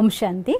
ഓം ശാന്തി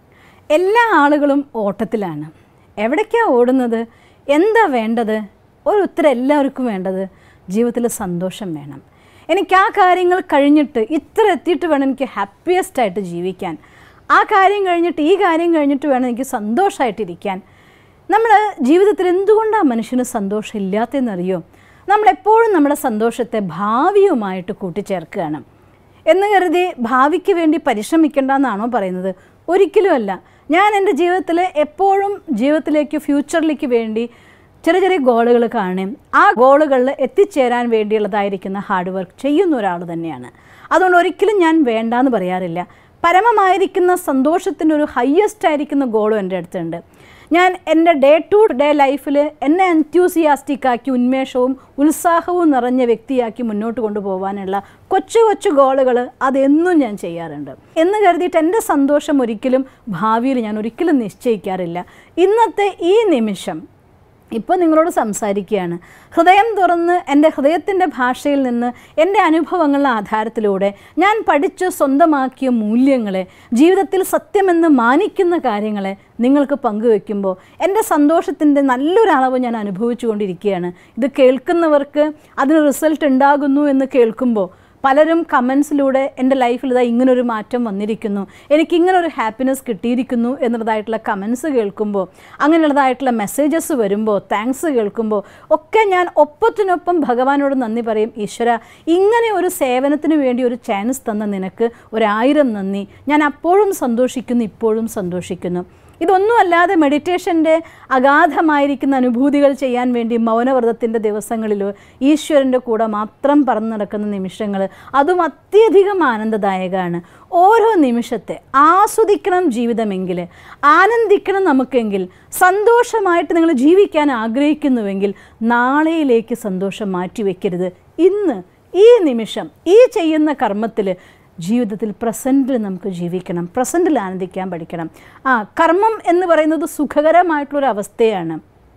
എല്ലാ ആളുകളും ഓട്ടത്തിലാണ് എവിടേക്കാണ് ഓടുന്നത് എന്താ വേണ്ടത് ഒരു ഉത്തരം എല്ലാവർക്കും വേണ്ടത് ജീവിതത്തിൽ സന്തോഷം വേണം എനിക്ക് ആ കാര്യങ്ങൾ കഴിഞ്ഞിട്ട് ഇത്ര എത്തിയിട്ട് വേണം എനിക്ക് ഹാപ്പിയസ്റ്റ് ആയിട്ട് ജീവിക്കാൻ ആ കാര്യം കഴിഞ്ഞിട്ട് ഈ കാര്യം കഴിഞ്ഞിട്ട് വേണം എനിക്ക് സന്തോഷമായിട്ടിരിക്കാൻ നമ്മൾ ജീവിതത്തിൽ എന്തുകൊണ്ടാണ് മനുഷ്യന് സന്തോഷം ഇല്ലാത്തതെന്നറിയോ നമ്മളെപ്പോഴും നമ്മുടെ സന്തോഷത്തെ ഭാവിയുമായിട്ട് കൂട്ടിച്ചേർക്കുകയാണ് എന്ന് കരുതി ഭാവിക്ക് വേണ്ടി പരിശ്രമിക്കേണ്ടെന്നാണോ പറയുന്നത് ഒരിക്കലുമല്ല ഞാൻ എൻ്റെ ജീവിതത്തിൽ എപ്പോഴും ജീവിതത്തിലേക്ക് ഫ്യൂച്ചറിലേക്ക് വേണ്ടി ചെറിയ ചെറിയ ഗോളുകൾ കാണും ആ ഗോളുകളിൽ എത്തിച്ചേരാൻ വേണ്ടിയുള്ളതായിരിക്കുന്ന ഹാർഡ് വർക്ക് ചെയ്യുന്ന ഒരാൾ തന്നെയാണ് അതുകൊണ്ട് ഒരിക്കലും ഞാൻ വേണ്ടാന്ന് പറയാറില്ല പരമമായിരിക്കുന്ന സന്തോഷത്തിൻ്റെ ഒരു ഹയ്യസ്റ്റ് ആയിരിക്കുന്ന ഗോളും എൻ്റെ അടുത്തുണ്ട് ഞാൻ എൻ്റെ ഡേ ടു ഡേ ലൈഫിൽ എന്നെ enthusiastic ആക്കി ഉന്മേഷവും ഉത്സാഹവും നിറഞ്ഞ വ്യക്തിയാക്കി മുന്നോട്ട് കൊണ്ടുപോകാനുള്ള കൊച്ചു കൊച്ചു ഗോളുകൾ അതെന്നും ഞാൻ ചെയ്യാറുണ്ട് എന്ന് കരുതിയിട്ട് എൻ്റെ സന്തോഷം ഒരിക്കലും ഭാവിയിൽ ഞാൻ ഒരിക്കലും നിശ്ചയിക്കാറില്ല ഇന്നത്തെ ഈ നിമിഷം ഇപ്പോൾ നിങ്ങളോട് സംസാരിക്കുകയാണ് ഹൃദയം തുറന്ന് എൻ്റെ ഹൃദയത്തിൻ്റെ ഭാഷയിൽ നിന്ന് എൻ്റെ അനുഭവങ്ങളുടെ ആധാരത്തിലൂടെ ഞാൻ പഠിച്ച് സ്വന്തമാക്കിയ മൂല്യങ്ങളെ ജീവിതത്തിൽ സത്യമെന്ന് മാനിക്കുന്ന കാര്യങ്ങളെ നിങ്ങൾക്ക് പങ്കുവെക്കുമ്പോൾ എൻ്റെ സന്തോഷത്തിൻ്റെ നല്ലൊരളവ് ഞാൻ അനുഭവിച്ചു കൊണ്ടിരിക്കുകയാണ് ഇത് കേൾക്കുന്നവർക്ക് അതിന് റിസൾട്ട് ഉണ്ടാകുന്നു എന്ന് കേൾക്കുമ്പോൾ പലരും കമൻസിലൂടെ എൻ്റെ ലൈഫിൽ ഇതാ ഇങ്ങനൊരു മാറ്റം വന്നിരിക്കുന്നു എനിക്ക് ഇങ്ങനൊരു ഹാപ്പിനെസ് കിട്ടിയിരിക്കുന്നു എന്നുള്ളതായിട്ടുള്ള കമൻസ് കേൾക്കുമ്പോൾ അങ്ങനെയുള്ളതായിട്ടുള്ള മെസ്സേജസ് വരുമ്പോൾ താങ്ക്സ് കേൾക്കുമ്പോൾ ഒക്കെ ഞാൻ ഒപ്പത്തിനൊപ്പം ഭഗവാനോട് നന്ദി പറയും ഈശ്വര ഇങ്ങനെ ഒരു സേവനത്തിന് വേണ്ടി ഒരു ചാൻസ് തന്ന നിനക്ക് ഒരായിരം നന്ദി ഞാൻ അപ്പോഴും സന്തോഷിക്കുന്നു ഇപ്പോഴും സന്തോഷിക്കുന്നു ഇതൊന്നുമല്ലാതെ മെഡിറ്റേഷൻ്റെ അഗാധമായിരിക്കുന്ന അനുഭൂതികൾ ചെയ്യാൻ വേണ്ടി മൗനവ്രതത്തിൻ്റെ ദിവസങ്ങളിലോ ഈശ്വരൻ്റെ കൂടെ മാത്രം പറന്നു നടക്കുന്ന നിമിഷങ്ങൾ അതും അത്യധികം ആനന്ദദായകമാണ് ഓരോ നിമിഷത്തെ ആസ്വദിക്കണം ജീവിതമെങ്കിൽ ആനന്ദിക്കണം നമുക്കെങ്കിൽ സന്തോഷമായിട്ട് നിങ്ങൾ ജീവിക്കാൻ ആഗ്രഹിക്കുന്നുവെങ്കിൽ നാളെയിലേക്ക് സന്തോഷം മാറ്റിവെക്കരുത് ഇന്ന് ഈ നിമിഷം ഈ ചെയ്യുന്ന കർമ്മത്തിൽ ജീവിതത്തിൽ പ്രസൻറ്റിൽ നമുക്ക് ജീവിക്കണം പ്രസൻറ്റിൽ ആനന്ദിക്കാൻ പഠിക്കണം ആ കർമ്മം എന്ന് പറയുന്നത് സുഖകരമായിട്ടുള്ളൊരു അവസ്ഥയാണ്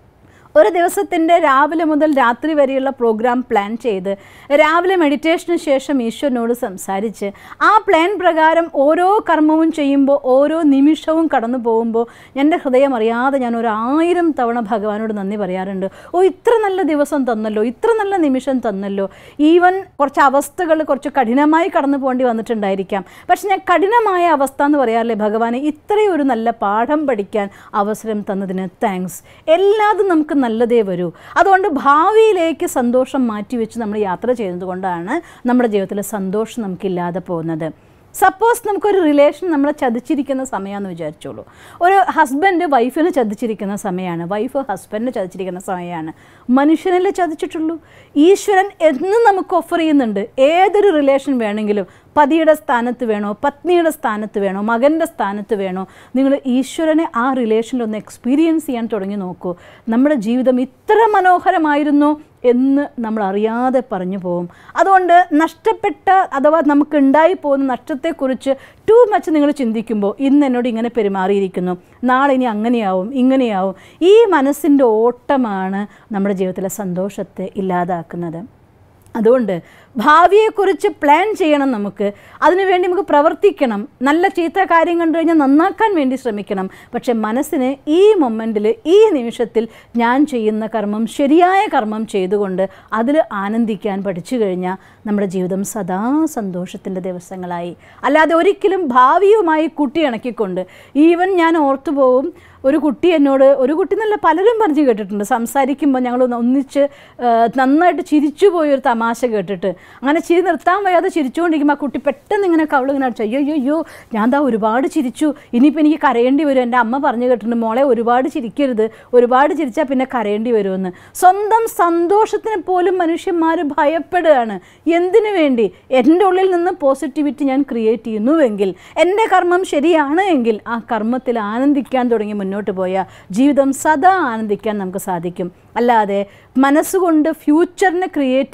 ഒരു ദിവസത്തിൻ്റെ രാവിലെ മുതൽ രാത്രി വരെയുള്ള പ്രോഗ്രാം പ്ലാൻ ചെയ്ത് രാവിലെ മെഡിറ്റേഷന് ശേഷം ഈശ്വരനോട് സംസാരിച്ച് ആ പ്ലാൻ പ്രകാരം ഓരോ കർമ്മവും ചെയ്യുമ്പോൾ ഓരോ നിമിഷവും കടന്നു പോകുമ്പോൾ എൻ്റെ ഹൃദയം അറിയാതെ ഞാൻ ഒരു ആയിരം തവണ ഭഗവാനോട് നന്ദി പറയാറുണ്ട് ഓ ഇത്ര നല്ല ദിവസം തന്നല്ലോ ഇത്ര നല്ല നിമിഷം തന്നല്ലോ ഈവൻ കുറച്ച് അവസ്ഥകൾ കുറച്ച് കഠിനമായി കടന്നു പോകേണ്ടി വന്നിട്ടുണ്ടായിരിക്കാം പക്ഷെ ഞാൻ കഠിനമായ അവസ്ഥ എന്ന് പറയാറില്ലേ ഭഗവാനെ ഇത്രയും ഒരു നല്ല പാഠം പഠിക്കാൻ അവസരം തന്നതിന് താങ്ക്സ് എല്ലാതും നമുക്ക് നല്ലതേ വരൂ അതുകൊണ്ട് ഭാവിയിലേക്ക് സന്തോഷം മാറ്റിവെച്ച് നമ്മൾ യാത്ര ചെയ്യുന്നത് കൊണ്ടാണ് നമ്മുടെ ജീവിതത്തിൽ സന്തോഷം നമുക്കില്ലാതെ പോകുന്നത് സപ്പോസ് നമുക്കൊരു റിലേഷൻ നമ്മളെ ചതിച്ചിരിക്കുന്ന സമയമാണെന്ന് വിചാരിച്ചോളൂ ഒരു ഹസ്ബൻഡ് വൈഫിനെ ചതിച്ചിരിക്കുന്ന സമയമാണ് വൈഫ് ഹസ്ബൻഡിനെ ചതിച്ചിരിക്കുന്ന സമയമാണ് മനുഷ്യനല്ലേ ചതിച്ചിട്ടുള്ളൂ ഈശ്വരൻ എന്നും നമുക്ക് ഓഫർ ചെയ്യുന്നുണ്ട് ഏതൊരു റിലേഷൻ വേണമെങ്കിലും പതിയുടെ സ്ഥാനത്ത് വേണോ പത്നിയുടെ സ്ഥാനത്ത് വേണോ മകൻ്റെ സ്ഥാനത്ത് വേണോ നിങ്ങൾ ഈശ്വരനെ ആ റിലേഷനിൽ ഒന്ന് എക്സ്പീരിയൻസ് ചെയ്യാൻ തുടങ്ങി നോക്കൂ നമ്മുടെ ജീവിതം ഇത്ര മനോഹരമായിരുന്നു എന്ന് നമ്മൾ അറിയാതെ പറഞ്ഞു പോകും അതുകൊണ്ട് നഷ്ടപ്പെട്ട അഥവാ നമുക്ക് ഉണ്ടായി പോകുന്ന നഷ്ടത്തെക്കുറിച്ച് ടു മച്ച് നിങ്ങൾ ചിന്തിക്കുമ്പോൾ ഇന്ന് എന്നോട് ഇങ്ങനെ പെരുമാറിയിരിക്കുന്നു നാളെ ഇനി അങ്ങനെയാവും ഇങ്ങനെയാവും ഈ മനസ്സിൻ്റെ ഓട്ടമാണ് നമ്മുടെ ജീവിതത്തിലെ സന്തോഷത്തെ ഇല്ലാതാക്കുന്നത് അതുകൊണ്ട് ഭാവിയെക്കുറിച്ച് പ്ലാൻ ചെയ്യണം നമുക്ക് അതിനുവേണ്ടി നമുക്ക് പ്രവർത്തിക്കണം നല്ല ചീത്ത കാര്യം കണ്ടു കഴിഞ്ഞാൽ നന്നാക്കാൻ വേണ്ടി ശ്രമിക്കണം പക്ഷെ മനസ്സിന് ഈ മൊമെൻറ്റിൽ ഈ നിമിഷത്തിൽ ഞാൻ ചെയ്യുന്ന കർമ്മം ശരിയായ കർമ്മം ചെയ്തുകൊണ്ട് അതിൽ ആനന്ദിക്കാൻ പഠിച്ചു കഴിഞ്ഞാൽ നമ്മുടെ ജീവിതം സദാ സന്തോഷത്തിൻ്റെ ദിവസങ്ങളായി അല്ലാതെ ഒരിക്കലും ഭാവിയുമായി കൂട്ടിയിണക്കിക്കൊണ്ട് ഈവൻ ഞാൻ ഓർത്തു പോവും ഒരു കുട്ടി എന്നോട് ഒരു കുട്ടി നല്ല പലരും പറഞ്ഞു കേട്ടിട്ടുണ്ട് സംസാരിക്കുമ്പോൾ ഞങ്ങൾ ഒന്നിച്ച് ആ, നന്നായിട്ട് ചിരിച്ചു പോയൊരു തമാശ കേട്ടിട്ട് അങ്ങനെ ചിരി നിർത്താൻ വയ്യാതെ ചിരിച്ചുകൊണ്ടിരിക്കുമ്പോൾ ആ കുട്ടി പെട്ടെന്ന് ഇങ്ങനെ കവളിങ്ങനെ അടിച്ചു അയ്യോ അയ്യോ അയ്യോ ഞാൻ ദാ ഒരുപാട് ചിരിച്ചു ഇനിയിപ്പോൾ എനിക്ക് കരയേണ്ടി വരും എൻ്റെ അമ്മ പറഞ്ഞു കേട്ടിട്ടുണ്ട് മോളെ ഒരുപാട് ചിരിക്കരുത് ഒരുപാട് ചിരിച്ചാൽ പിന്നെ കരയേണ്ടി വരുമെന്ന് സ്വന്തം സന്തോഷത്തിന് പോലും മനുഷ്യന്മാർ ഭയപ്പെടുകയാണ് എന്തിനു വേണ്ടി എൻ്റെ ഉള്ളിൽ നിന്ന് പോസിറ്റിവിറ്റി ഞാൻ ക്രിയേറ്റ് ചെയ്യുന്നുവെങ്കിൽ എൻ്റെ കർമ്മം ശരിയാണ് എങ്കിൽ ആ കർമ്മത്തിൽ ആനന്ദിക്കാൻ തുടങ്ങി മുന്നോട്ട് പോയാൽ ജീവിതം സദാ ആനന്ദിക്കാൻ നമുക്ക് സാധിക്കും അല്ലാതെ മനസ്സുകൊണ്ട് ഫ്യൂച്ചറിനെ ക്രിയേറ്റ് ചെയ്യുകയും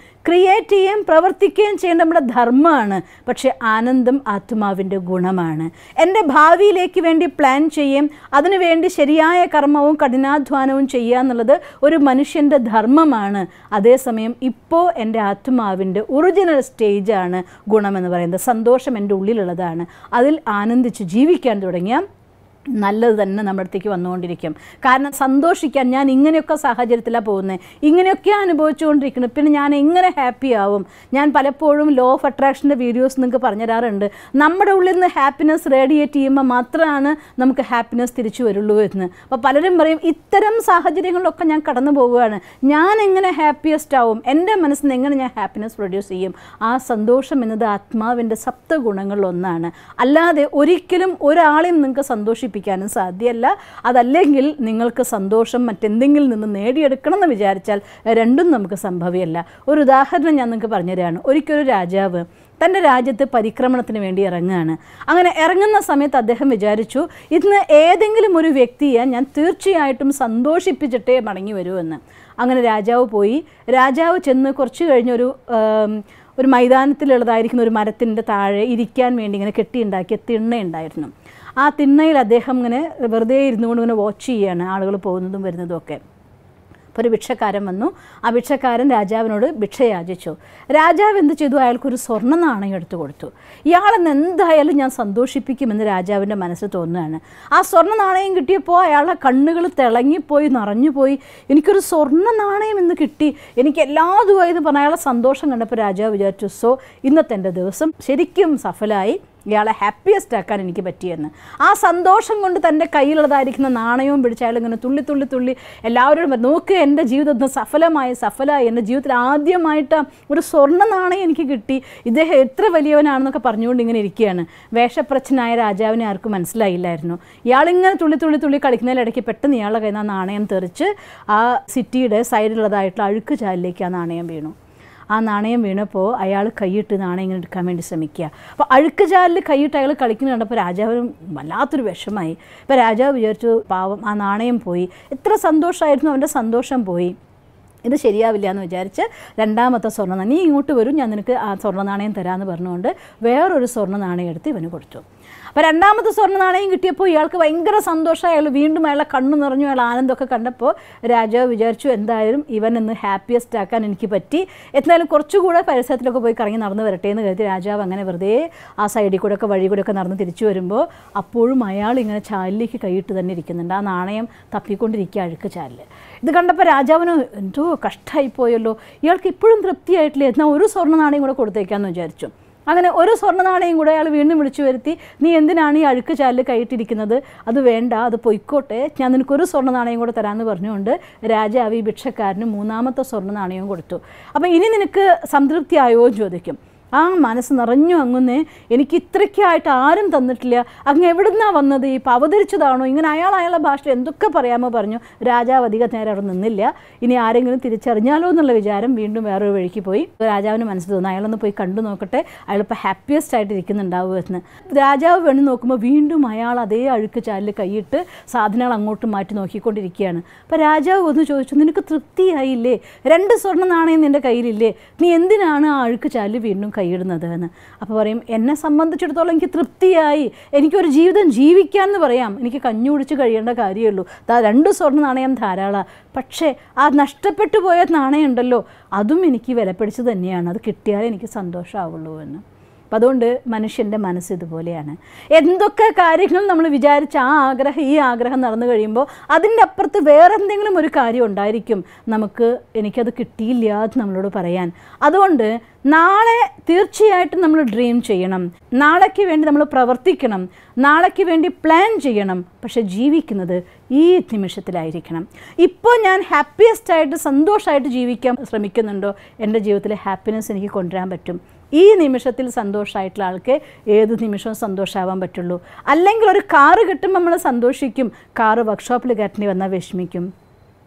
ക്രിയേറ്റ് ചെയ്യുകയും പ്രവർത്തിക്കുകയും ചെയ്യേണ്ട നമ്മുടെ ധർമ്മമാണ് പക്ഷേ ആനന്ദം ആത്മാവിൻ്റെ ഗുണമാണ് എൻ്റെ ഭാവിയിലേക്ക് വേണ്ടി പ്ലാൻ ചെയ്യുകയും അതിനുവേണ്ടി ശരിയായ കർമ്മവും കഠിനാധ്വാനവും ചെയ്യുക എന്നുള്ളത് ഒരു മനുഷ്യൻ്റെ ധർമ്മമാണ് അതേസമയം ഇപ്പോൾ എൻ്റെ ആത്മാവിൻ്റെ ഒറിജിനൽ സ്റ്റേജാണ് ഗുണമെന്ന് പറയുന്നത് സന്തോഷം എൻ്റെ ഉള്ളിലുള്ളതാണ് അതിൽ ആനന്ദിച്ച് ജീവിക്കാൻ തുടങ്ങിയാൽ നല്ലത് തന്നെ നമ്മുടെ അടുത്തേക്ക് വന്നുകൊണ്ടിരിക്കും കാരണം സന്തോഷിക്കാൻ ഞാൻ ഇങ്ങനെയൊക്കെ സാഹചര്യത്തിലാണ് പോകുന്നത് ഇങ്ങനെയൊക്കെ അനുഭവിച്ചുകൊണ്ടിരിക്കുന്നത് പിന്നെ ഞാൻ എങ്ങനെ ഹാപ്പി ആവും ഞാൻ പലപ്പോഴും ലോ ഓഫ് അട്രാക്ഷൻ്റെ വീഡിയോസ് നിങ്ങൾക്ക് പറഞ്ഞു തരാറുണ്ട് നമ്മുടെ ഉള്ളിൽ നിന്ന് ഹാപ്പിനെസ് റേഡിയേറ്റ് ചെയ്യുമ്പോൾ മാത്രമാണ് നമുക്ക് ഹാപ്പിനെസ് തിരിച്ചു വരുള്ളൂ എന്ന് അപ്പോൾ പലരും പറയും ഇത്തരം സാഹചര്യങ്ങളിലൊക്കെ ഞാൻ കടന്നു പോവുകയാണ് ഞാൻ എങ്ങനെ ഹാപ്പിയസ്റ്റ് ആവും എൻ്റെ മനസ്സിൽ നിന്ന് എങ്ങനെ ഞാൻ ഹാപ്പിനെസ് പ്രൊഡ്യൂസ് ചെയ്യും ആ സന്തോഷം എന്നത് ആത്മാവിൻ്റെ സപ്ത ഗുണങ്ങളിലൊന്നാണ് അല്ലാതെ ഒരിക്കലും ഒരാളെയും നിങ്ങൾക്ക് സന്തോഷിപ്പിക്കാനും സാധ്യമല്ല അതല്ലെങ്കിൽ നിങ്ങൾക്ക് സന്തോഷം മറ്റെന്തെങ്കിലും നിന്ന് നേടിയെടുക്കണം എന്ന് വിചാരിച്ചാൽ രണ്ടും നമുക്ക് സംഭവ്യമല്ല ഒരു ഉദാഹരണം ഞാൻ നിങ്ങൾക്ക് പറഞ്ഞുതരാണ് ഒരിക്കലൊരു രാജാവ് തൻ്റെ രാജ്യത്ത് പരിക്രമണത്തിന് വേണ്ടി ഇറങ്ങുകയാണ് അങ്ങനെ ഇറങ്ങുന്ന സമയത്ത് അദ്ദേഹം വിചാരിച്ചു ഇന്ന് ഏതെങ്കിലും ഒരു വ്യക്തിയെ ഞാൻ തീർച്ചയായിട്ടും സന്തോഷിപ്പിച്ചിട്ടേ മടങ്ങി വരുമെന്ന് അങ്ങനെ രാജാവ് പോയി രാജാവ് ചെന്ന് കുറച്ച് കഴിഞ്ഞൊരു ആം, ഒരു മൈതാനത്തിലുള്ളതായിരിക്കുന്ന ഒരു മരത്തിൻ്റെ താഴെ ഇരിക്കാൻ വേണ്ടി ഇങ്ങനെ കെട്ടിയുണ്ടാക്കിയ തിണ്ണയുണ്ടായിരുന്നു ആ തിണ്ണയിൽ അദ്ദേഹം ഇങ്ങനെ വെറുതെ ഇരുന്നുകൊണ്ട് ഇങ്ങനെ വാച്ച് ചെയ്യുകയാണ് ആളുകൾ പോകുന്നതും വരുന്നതും ഒക്കെ അപ്പോൾ ഒരു ഭിക്ഷക്കാരൻ വന്നു ആ ഭിക്ഷക്കാരൻ രാജാവിനോട് ഭിക്ഷ യാചിച്ചു രാജാവ് എന്ത് ചെയ്തു അയാൾക്കൊരു സ്വർണ്ണ നാണയം എടുത്തു കൊടുത്തു ഇയാളെന്ന് എന്തായാലും ഞാൻ സന്തോഷിപ്പിക്കുമെന്ന് രാജാവിൻ്റെ മനസ്സിൽ തോന്നുകയാണ് ആ സ്വർണ്ണ നാണയം കിട്ടിയപ്പോൾ അയാളുടെ കണ്ണുകൾ തിളങ്ങിപ്പോയി നിറഞ്ഞുപോയി എനിക്കൊരു സ്വർണ്ണ നാണയം ഇന്ന് കിട്ടി എനിക്ക് എല്ലാതുമായെന്ന് പറഞ്ഞ അയാളെ സന്തോഷം കണ്ടപ്പോൾ രാജാവ് വിചാരിച്ചു സോ ഇന്നത്തെ എൻ്റെ ദിവസം ശരിക്കും സഫലമായി ഇയാളെ ഹാപ്പിയസ്റ്റ് ആക്കാൻ എനിക്ക് പറ്റിയെന്ന് ആ സന്തോഷം കൊണ്ട് തൻ്റെ കയ്യിലുള്ളതായിരിക്കുന്ന നാണയവും പിടിച്ച് അയാൾ ഇങ്ങനെ തുള്ളി തുള്ളി തുള്ളി എല്ലാവരോടും പറഞ്ഞു, നോക്ക് എൻ്റെ ജീവിതത്തിൽ സഫലമായി സഫലമായി എൻ്റെ ജീവിതത്തിൽ ആദ്യമായിട്ട് ഒരു സ്വർണ്ണ നാണയം എനിക്ക് കിട്ടി ഇദ്ദേഹം എത്ര വലിയവനാണെന്നൊക്കെ പറഞ്ഞുകൊണ്ട് ഇങ്ങനെ ഇരിക്കുകയാണ് വേഷപ്രച്ഛനായ രാജാവിനെ ആർക്കും മനസ്സിലായില്ലായിരുന്നു ഇയാളിങ്ങനെ തുള്ളി തുള്ളി തുള്ളി കളിക്കുന്നതിനിടയ്ക്ക് പെട്ടെന്ന് ഇയാളുടെ കയ്യിൽ നിന്ന് ആ നാണയം തെറിച്ച് ആ സിറ്റിയുടെ സൈഡിലുള്ളതായിട്ടുള്ള അഴുക്ക് ചാലിലേക്ക് ആ നാണയം വീണു ആ നാണയം വീണപ്പോൾ അയാൾ കൈയിട്ട് നാണയം ഇങ്ങനെ എടുക്കാൻ വേണ്ടി ശ്രമിക്കുക അപ്പോൾ അഴുക്ക് ചാലിൽ കൈയിട്ട് അയാൾ കളിക്കുന്നത് കണ്ടപ്പോൾ രാജാവിനും വല്ലാത്തൊരു വിഷമായി ഇപ്പോൾ രാജാവ് വിചാരിച്ചു പാവം ആ നാണയം പോയി എത്ര സന്തോഷമായിരുന്നു അവൻ്റെ സന്തോഷം പോയി ഇത് ശരിയാവില്ല എന്ന് വിചാരിച്ച് രണ്ടാമത്തെ സ്വർണ്ണ നാണയം നീ ഇങ്ങോട്ട് വരും ഞാൻ നിനക്ക് ആ സ്വർണ്ണ നാണയം തരാമെന്ന് പറഞ്ഞുകൊണ്ട് വേറൊരു സ്വർണ്ണ നാണയം എടുത്ത് ഇവന് കൊടുത്തു അപ്പോൾ രണ്ടാമത്തെ സ്വർണ്ണ നാണയം കിട്ടിയപ്പോൾ ഇയാൾക്ക് ഭയങ്കര സന്തോഷം അയാൾ വീണ്ടും അയാളെ കണ്ണു നിറഞ്ഞു അയാൾ ആനന്ദമൊക്കെ കണ്ടപ്പോൾ രാജാവ് വിചാരിച്ചു എന്തായാലും ഇവൻ ഇന്ന് ഹാപ്പിയസ്റ്റ് ആക്കാൻ എനിക്ക് പറ്റി എന്തായാലും കുറച്ചുകൂടെ പരിസരത്തിലൊക്കെ പോയി കറങ്ങി നടന്നു വരട്ടെ എന്ന് കരുതി രാജാവ് അങ്ങനെ വെറുതെ ആ സൈഡിൽ കൂടെ ഒക്കെ വഴി കൂടെ ഒക്കെ നടന്ന് തിരിച്ചു വരുമ്പോൾ അപ്പോഴും അയാൾ ഇങ്ങനെ ചാലിലേക്ക് കൈയിട്ട് തന്നെ ഇരിക്കുന്നുണ്ട് ആ നാണയം തപ്പിക്കൊണ്ടിരിക്കുക അഴുക്ക് ചാലിൽ ഇത് കണ്ടപ്പോൾ രാജാവിന് എന്തോ കഷ്ടമായി പോയല്ലോ ഇയാൾക്ക് ഇപ്പോഴും തൃപ്തിയായിട്ടില്ല എന്നാൽ ഒരു സ്വർണ്ണ നാണയം കൂടെ കൊടുത്തേക്കാമെന്ന് വിചാരിച്ചു അങ്ങനെ ഒരു സ്വർണ്ണ നാണയം കൂടെ അയാൾ വീണ്ടും വിളിച്ചു വരുത്തി നീ എന്തിനാണ് ഈ അഴുക്ക് ചാലിൽ കൈയിട്ടിരിക്കുന്നത് അത് വേണ്ട അത് പൊയ്ക്കോട്ടെ ഞാൻ നിനക്കൊരു സ്വർണ്ണ നാണയം കൂടെ തരാമെന്ന് പറഞ്ഞുകൊണ്ട് രാജാവ് ഈ ഭിക്ഷക്കാരന് മൂന്നാമത്തെ സ്വർണ്ണ നാണയവും കൊടുത്തു അപ്പോൾ ഇനി നിനക്ക് സംതൃപ്തിയായോ എന്ന് ചോദിക്കും ആ മനസ്സ് നിറഞ്ഞു അങ്ങുന്നേ എനിക്ക് ഇത്രയ്ക്കായിട്ട് ആരും തന്നിട്ടില്ല അങ്ങ് എവിടുന്നാ വന്നത് ഈ ഇപ്പം അവതരിച്ചതാണോ ഇങ്ങനെ അയാൾ അയാളുടെ ഭാഷ എന്തൊക്കെ പറയാമോ പറഞ്ഞു രാജാവ് അധികം നേരം അവിടെ നിന്നില്ല ഇനി ആരെങ്കിലും തിരിച്ചറിഞ്ഞാലോ എന്നുള്ള വിചാരം വീണ്ടും വേറൊരു വഴിക്ക് പോയി രാജാവിന് മനസ്സ് തോന്നുന്നു അയാളൊന്ന് പോയി കണ്ടു നോക്കട്ടെ അയാളിപ്പോൾ ഹാപ്പിയസ്റ്റ് ആയിട്ട് ഇരിക്കുന്നുണ്ടാവുക എന്ന് രാജാവ് വേണ്ടി നോക്കുമ്പോൾ വീണ്ടും അയാൾ അതേ അഴുക്ക് ചാലിൽ കൈയിട്ട് സാധനങ്ങൾ അങ്ങോട്ട് മാറ്റി നോക്കിക്കൊണ്ടിരിക്കുകയാണ് അപ്പോൾ രാജാവ് ഒന്ന് ചോദിച്ചു നിനക്ക് തൃപ്തിയായില്ലേ രണ്ട് സ്വർണ്ണ നാണയം നിൻ്റെ കയ്യിലില്ലേ നീ എന്തിനാണ് ആ അഴുക്ക് ചാലിൽ വീണ്ടും കൈയിടുന്നത് എന്ന് അപ്പോൾ പറയും എന്നെ സംബന്ധിച്ചിടത്തോളം എനിക്ക് തൃപ്തിയായി എനിക്കൊരു ജീവിതം ജീവിക്കാമെന്ന് പറയാം എനിക്ക് കഞ്ഞി കുടിച്ച് കഴിയേണ്ട കാര്യമുള്ളൂ ദാ രണ്ട് സ്വർണ്ണ നാണയം ധാരാളമാണ് പക്ഷേ ആ നഷ്ടപ്പെട്ടു പോയ നാണയം ഉണ്ടല്ലോ അതും എനിക്ക് വിലപിടിച്ച് തന്നെയാണ് അത് കിട്ടിയാലേ എനിക്ക് സന്തോഷമാവുള്ളൂ എന്ന് അപ്പം അതുകൊണ്ട് മനുഷ്യൻ്റെ മനസ്സ് ഇതുപോലെയാണ് എന്തൊക്കെ കാര്യങ്ങൾ നമ്മൾ വിചാരിച്ച ആ ആഗ്രഹം ഈ ആഗ്രഹം നടന്നു കഴിയുമ്പോൾ അതിൻ്റെ അപ്പുറത്ത് വേറെ എന്തെങ്കിലും ഒരു കാര്യം ഉണ്ടായിരിക്കും നമുക്ക് എനിക്കത് കിട്ടിയില്ല എന്ന് നമ്മളോട് പറയാൻ അതുകൊണ്ട് നാളെ തീർച്ചയായിട്ടും നമ്മൾ ഡ്രീം ചെയ്യണം നാളേക്ക് വേണ്ടി നമ്മൾ പ്രവർത്തിക്കണം നാളേക്ക് വേണ്ടി പ്ലാൻ ചെയ്യണം പക്ഷെ ജീവിക്കുന്നത് ഈ നിമിഷത്തിലായിരിക്കണം ഇപ്പോൾ ഞാൻ ഹാപ്പിയസ്റ്റ് ആയിട്ട് സന്തോഷമായിട്ട് ജീവിക്കാൻ ശ്രമിക്കുന്നുണ്ടോ എൻ്റെ ജീവിതത്തിൽ ഹാപ്പിനെസ് എനിക്ക് കൊണ്ടുവരാൻ പറ്റും ഈ നിമിഷത്തിൽ സന്തോഷമായിട്ടുള്ള ആൾക്ക് ഏത് നിമിഷവും സന്തോഷമാവാൻ പറ്റുള്ളൂ അല്ലെങ്കിൽ ഒരു കാറ് കിട്ടുമ്പോൾ നമ്മൾ സന്തോഷിക്കും കാറ് വർക്ക്ഷോപ്പിൽ കയറ്റേണ്ടി വന്നാൽ വിഷമിക്കും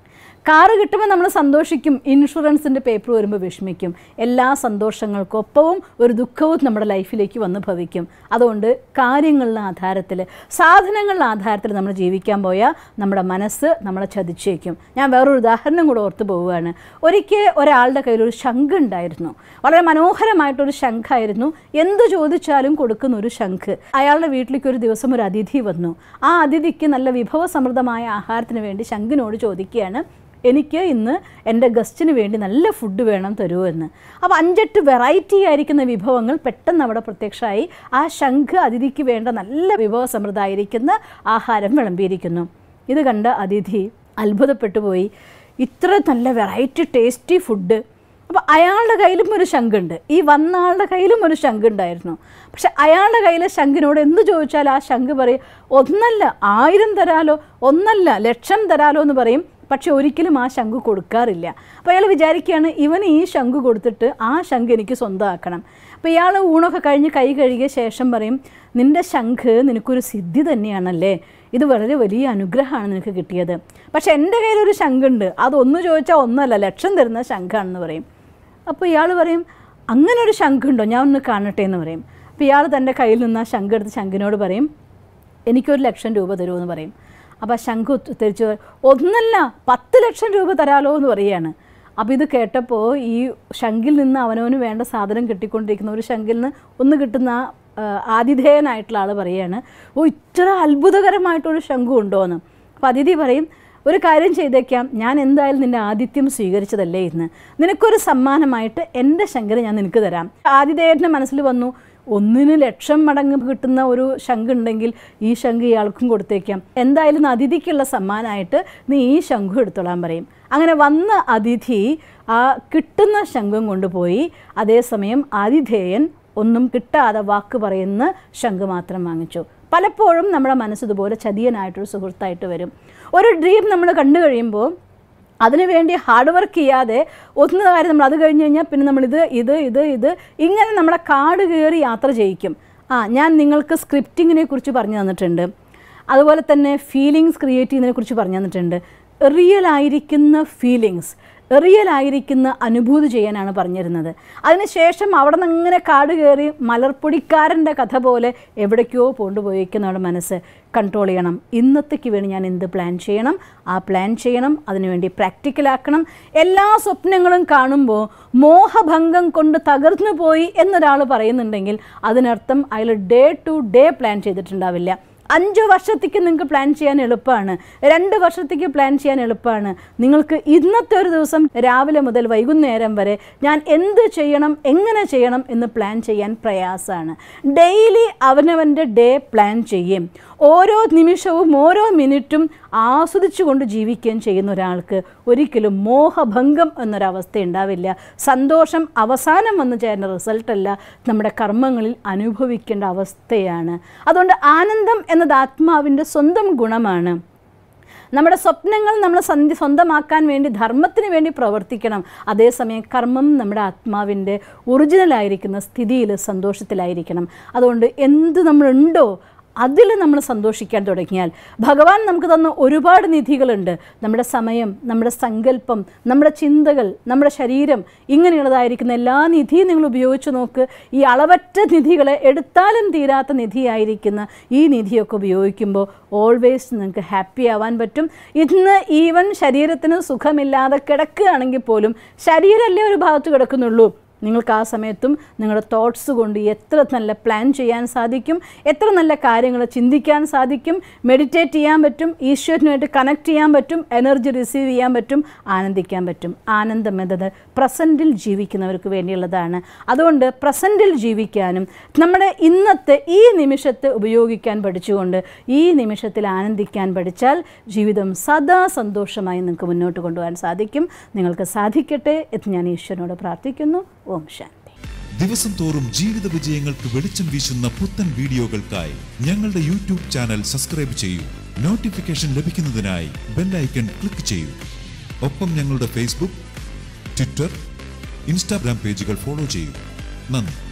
കാറ് കിട്ടുമ്പോൾ നമ്മൾ സന്തോഷിക്കും ഇൻഷുറൻസിൻ്റെ പേപ്പർ വരുമ്പോൾ വിഷമിക്കും എല്ലാ സന്തോഷങ്ങൾക്കൊപ്പവും ഒരു ദുഃഖവും നമ്മുടെ ലൈഫിലേക്ക് വന്ന് ഭവിക്കും അതുകൊണ്ട് കാര്യങ്ങളുടെ ആധാരത്തിൽ സാധനങ്ങളുടെ ആധാരത്തിൽ നമ്മൾ ജീവിക്കാൻ പോയാൽ നമ്മുടെ മനസ്സ് നമ്മളെ ചതിച്ചേക്കും ഞാൻ വേറൊരു ഉദാഹരണം കൂടെ ഓർത്ത് പോവുകയാണ് ഒരിക്കൽ ഒരാളുടെ കയ്യിൽ ഒരു ശംഖ് ഉണ്ടായിരുന്നു വളരെ മനോഹരമായിട്ടൊരു ശംഖായിരുന്നു എന്ത് ചോദിച്ചാലും കൊടുക്കുന്ന ഒരു ശംഖ് അയാളുടെ വീട്ടിലേക്ക് ഒരു ദിവസം ഒരു അതിഥി വന്നു ആ അതിഥിക്ക് നല്ല വിഭവസമൃദ്ധമായ ആഹാരത്തിന് വേണ്ടി ശംഖിനോട് ചോദിക്കുകയാണ് എനിക്ക് ഇന്ന് എൻ്റെ ഗസ്റ്റിന് വേണ്ടി നല്ല ഫുഡ് വേണം തരുമോ എന്ന് അപ്പോൾ അഞ്ചെട്ട് വെറൈറ്റി ആയിരിക്കുന്ന വിഭവങ്ങൾ പെട്ടെന്ന് അവിടെ പ്രത്യക്ഷമായി ആ ശംഖ് അതിഥിക്ക് വേണ്ട നല്ല വിഭവസമൃദ്ധമായിരിക്കുന്ന ആഹാരം വിളമ്പിയിരിക്കുന്നു ഇത് കണ്ട അതിഥി അത്ഭുതപ്പെട്ടു പോയി ഇത്ര നല്ല വെറൈറ്റി ടേസ്റ്റി ഫുഡ് അപ്പോൾ അയാളുടെ കയ്യിലും ഒരു ശംഖുണ്ട് ഈ വന്ന ആളുടെ കയ്യിലും ഒരു ശംഖുണ്ടായിരുന്നു പക്ഷെ അയാളുടെ കയ്യിലെ ശംഖിനോട് എന്ത് ചോദിച്ചാൽ ആ ശംഖ് പറയും ഒന്നല്ല ആയിരം തരാലോ ഒന്നല്ല ലക്ഷം തരാലോ എന്ന് പറയും പക്ഷെ ഒരിക്കലും ആ ശംഖ് കൊടുക്കാറില്ല അപ്പോൾ അയാൾ വിചാരിക്കുകയാണ് ഇവന് ഈ ശംഖ് കൊടുത്തിട്ട് ആ ശംഖ് എനിക്ക് സ്വന്തമാക്കണം അപ്പോൾ ഇയാൾ ഊണൊക്കെ കഴിഞ്ഞ് കൈ കഴുകിയ ശേഷം പറയും നിൻ്റെ ശംഖ് നിനക്കൊരു സിദ്ധി തന്നെയാണല്ലേ ഇത് വളരെ വലിയ അനുഗ്രഹമാണ് നിനക്ക് കിട്ടിയത് പക്ഷെ എൻ്റെ കയ്യിലൊരു ശംഖുണ്ട് അതൊന്ന് ചോദിച്ചാൽ ഒന്നല്ല ലക്ഷം തരുന്ന ശംഖാണെന്ന് പറയും അപ്പോൾ ഇയാൾ പറയും അങ്ങനെ ഒരു ശംഖുണ്ടോ ഞാൻ ഒന്ന് കാണട്ടെ എന്ന് പറയും അപ്പോൾ ഇയാൾ തൻ്റെ കയ്യിൽ നിന്ന് ആ ശംഖ് എടുത്ത് ശംഖിനോട് പറയും എനിക്കൊരു ലക്ഷം രൂപ തരുമെന്ന് പറയും അപ്പോൾ ആ ശംഖ് തിരിച്ചു ഒന്നല്ല പത്ത് ലക്ഷം രൂപ തരാലോ എന്ന് പറയുകയാണ് അപ്പോൾ ഇത് കേട്ടപ്പോൾ ഈ ശംഖിൽ നിന്ന് അവനവന് വേണ്ട സാധനം കിട്ടിക്കൊണ്ടിരിക്കുന്ന ഒരു ശംഖിൽ നിന്ന് ഒന്ന് കിട്ടുന്ന ആ, ആതിഥേയനായിട്ടുള്ള ആൾ പറയുകയാണ് ഓ ഇത്ര അത്ഭുതകരമായിട്ടൊരു ശംഖു ഉണ്ടോ എന്ന് അപ്പോൾ അതിഥി പറയും ഒരു കാര്യം ചെയ്തേക്കാം ഞാൻ എന്തായാലും നിൻ്റെ ആതിഥ്യം സ്വീകരിച്ചതല്ലേ ഇന്ന് നിനക്കൊരു സമ്മാനമായിട്ട് എൻ്റെ ശങ്കര് ഞാൻ നിനക്ക് തരാം ആതിഥേയൻ്റെ മനസ്സിൽ വന്നു ഒന്നിന് ലക്ഷം മടങ്ങ് കിട്ടുന്ന ഒരു ശംഖ് ഉണ്ടെങ്കിൽ ഈ ശംഖ് ഇയാൾക്കും കൊടുത്തേക്കാം എന്തായാലും അതിഥിക്കുള്ള സമ്മാനമായിട്ട് നീ ഈ ശംഖു എടുത്തോളാൻ പറയും അങ്ങനെ വന്ന അതിഥി ആ കിട്ടുന്ന ശംഖും കൊണ്ടുപോയി അതേസമയം ആതിഥേയൻ ഒന്നും കിട്ടാതെ വാക്ക് പറയുന്ന ശംഖ് മാത്രം വാങ്ങിച്ചു പലപ്പോഴും നമ്മുടെ മനസ്സ് ഇതുപോലെ ചതിയനായിട്ടൊരു സുഹൃത്തായിട്ട് വരും ഒരു ഡ്രീം നമ്മൾ കണ്ടു കഴിയുമ്പോൾ അതിനുവേണ്ടി ഹാർഡ് വർക്ക് ചെയ്യാതെ ഒന്ന് കാര്യം നമ്മൾ അത് കഴിഞ്ഞ് കഴിഞ്ഞാൽ പിന്നെ നമ്മളിത് ഇത് ഇത് ഇത് ഇങ്ങനെ നമ്മളെ കാട് കയറി യാത്ര ചെയ്യിക്കും ആ ഞാൻ നിങ്ങൾക്ക് സ്ക്രിപ്റ്റിങ്ങിനെ കുറിച്ച് പറഞ്ഞു തന്നിട്ടുണ്ട് അതുപോലെ തന്നെ ഫീലിങ്സ് ക്രിയേറ്റ് ചെയ്യുന്നതിനെ കുറിച്ച് പറഞ്ഞു തന്നിട്ടുണ്ട് റിയൽ ആയിരിക്കുന്ന ഫീലിങ്സ് റിയൽ ആയിരിക്കുന്ന അനുഭൂതി ചെയ്യാനാണ് പറഞ്ഞിരുന്നത് അതിനുശേഷം അവിടെ നിന്ന് അങ്ങനെ കാട് കയറി മലർപ്പൊടിക്കാരൻ്റെ കഥ പോലെ എവിടേക്കോ കൊണ്ടുപോയിരിക്കുന്ന നമ്മുടെ മനസ്സ് കൺട്രോൾ ചെയ്യണം ഇന്നത്തേക്ക് വേണ്ടി ഞാൻ എന്ത് പ്ലാൻ ചെയ്യണം ആ പ്ലാൻ ചെയ്യണം അതിനുവേണ്ടി പ്രാക്ടിക്കലാക്കണം എല്ലാ സ്വപ്നങ്ങളും കാണുമ്പോൾ മോഹഭംഗം കൊണ്ട് തകർന്നു പോയി എന്നൊരാൾ പറയുന്നുണ്ടെങ്കിൽ അതിനർത്ഥം അയാൾ ഡേ ടു ഡേ പ്ലാൻ ചെയ്തിട്ടുണ്ടാവില്ല അഞ്ച് വർഷത്തേക്ക് നിങ്ങൾക്ക് പ്ലാൻ ചെയ്യാൻ എളുപ്പമാണ് രണ്ട് വർഷത്തേക്ക് പ്ലാൻ ചെയ്യാൻ എളുപ്പമാണ് നിങ്ങൾക്ക് ഇന്നത്തെ ഒരു ദിവസം രാവിലെ മുതൽ വൈകുന്നേരം വരെ ഞാൻ എന്ത് ചെയ്യണം എങ്ങനെ ചെയ്യണം എന്ന് പ്ലാൻ ചെയ്യാൻ പ്രയാസമാണ് ഡെയിലി അവനവൻ്റെ ഡേ പ്ലാൻ ചെയ്യും ഓരോ നിമിഷവും ഓരോ മിനിറ്റും ആസ്വദിച്ചുകൊണ്ട് ജീവിക്കുകയും ചെയ്യുന്ന ഒരാൾക്ക് ഒരിക്കലും മോഹഭംഗം എന്നൊരവസ്ഥ ഉണ്ടാവില്ല സന്തോഷം അവസാനം വന്നു ചേരുന്ന റിസൾട്ടല്ല നമ്മുടെ കർമ്മങ്ങളിൽ അനുഭവിക്കേണ്ട അവസ്ഥയാണ് അതുകൊണ്ട് ആനന്ദം എന്നത് ആത്മാവിൻ്റെ സ്വന്തം ഗുണമാണ് നമ്മുടെ സ്വപ്നങ്ങൾ നമ്മൾ സന്ധി സ്വന്തമാക്കാൻ വേണ്ടി ധർമ്മത്തിന് വേണ്ടി പ്രവർത്തിക്കണം അതേസമയം കർമ്മം നമ്മുടെ ആത്മാവിൻ്റെ ഒറിജിനലായിരിക്കുന്ന സ്ഥിതിയിൽ സന്തോഷത്തിലായിരിക്കണം അതുകൊണ്ട് എന്ത് നമ്മളുണ്ടോ അതിൽ നമ്മൾ സന്തോഷിക്കാൻ തുടങ്ങിയാൽ ഭഗവാൻ നമുക്ക് തന്ന ഒരുപാട് നിധികളുണ്ട് നമ്മുടെ സമയം നമ്മുടെ സങ്കല്പം നമ്മുടെ ചിന്തകൾ നമ്മുടെ ശരീരം ഇങ്ങനെയുള്ളതായിരിക്കുന്ന എല്ലാ നിധിയും നിങ്ങൾ ഉപയോഗിച്ച് നോക്ക് ഈ അളവറ്റ നിധികളെ എടുത്താലും തീരാത്ത നിധിയായിരിക്കുന്ന ഈ നിധിയൊക്കെ ഉപയോഗിക്കുമ്പോൾ ഓൾവേസ് നിങ്ങൾക്ക് ഹാപ്പി ആവാൻ പറ്റും ഇന്ന് ഈവൻ ശരീരത്തിന് സുഖമില്ലാതെ കിടക്കുകയാണെങ്കിൽ പോലും ശരീരമല്ലേ ഒരു ഭാഗത്ത് കിടക്കുന്നുള്ളൂ നിങ്ങൾക്ക് ആ സമയത്തും നിങ്ങളുടെ തോട്ട്സ് കൊണ്ട് എത്ര നല്ല പ്ലാൻ ചെയ്യാൻ സാധിക്കും എത്ര നല്ല കാര്യങ്ങൾ ചിന്തിക്കാൻ സാധിക്കും മെഡിറ്റേറ്റ് ചെയ്യാൻ പറ്റും ഈശ്വരനുമായിട്ട് കണക്ട് ചെയ്യാൻ പറ്റും എനർജി റിസീവ് ചെയ്യാൻ പറ്റും ആനന്ദിക്കാൻ പറ്റും ആനന്ദം എന്നത് പ്രസൻറ്റിൽ ജീവിക്കുന്നവർക്ക് വേണ്ടിയുള്ളതാണ് അതുകൊണ്ട് പ്രസൻറ്റിൽ ജീവിക്കാനും നമ്മുടെ ഇന്നത്തെ ഈ നിമിഷത്തെ ഉപയോഗിക്കാൻ പഠിച്ചുകൊണ്ട് ഈ നിമിഷത്തിൽ ആനന്ദിക്കാൻ പഠിച്ചാൽ ജീവിതം സദാ സന്തോഷമായി നിങ്ങൾക്ക് മുന്നോട്ട് കൊണ്ടുപോകാൻ സാധിക്കും നിങ്ങൾക്ക് സാധിക്കട്ടെ എന്ന് ഞാൻ ഈശ്വരനോട് പ്രാർത്ഥിക്കുന്നു ഓം ശാന്തി ദിവസം തോറും ജീവിത വിജയങ്ങൾക്ക് വെളിച്ചം വീശുന്ന പുത്തൻ വീഡിയോകൾക്കായി ഞങ്ങളുടെ യൂട്യൂബ് ചാനൽ സബ്സ്ക്രൈബ് ചെയ്യൂ നോട്ടിഫിക്കേഷൻ ലഭിക്കുന്നതിനായി ബെല്ലൈക്കൺ ക്ലിക്ക് ചെയ്യൂ ഒപ്പം ഞങ്ങളുടെ ഫേസ്ബുക്ക് ട്വിറ്റർ ഇൻസ്റ്റാഗ്രാം പേജുകൾ ഫോളോ ചെയ്യൂ നന്ദി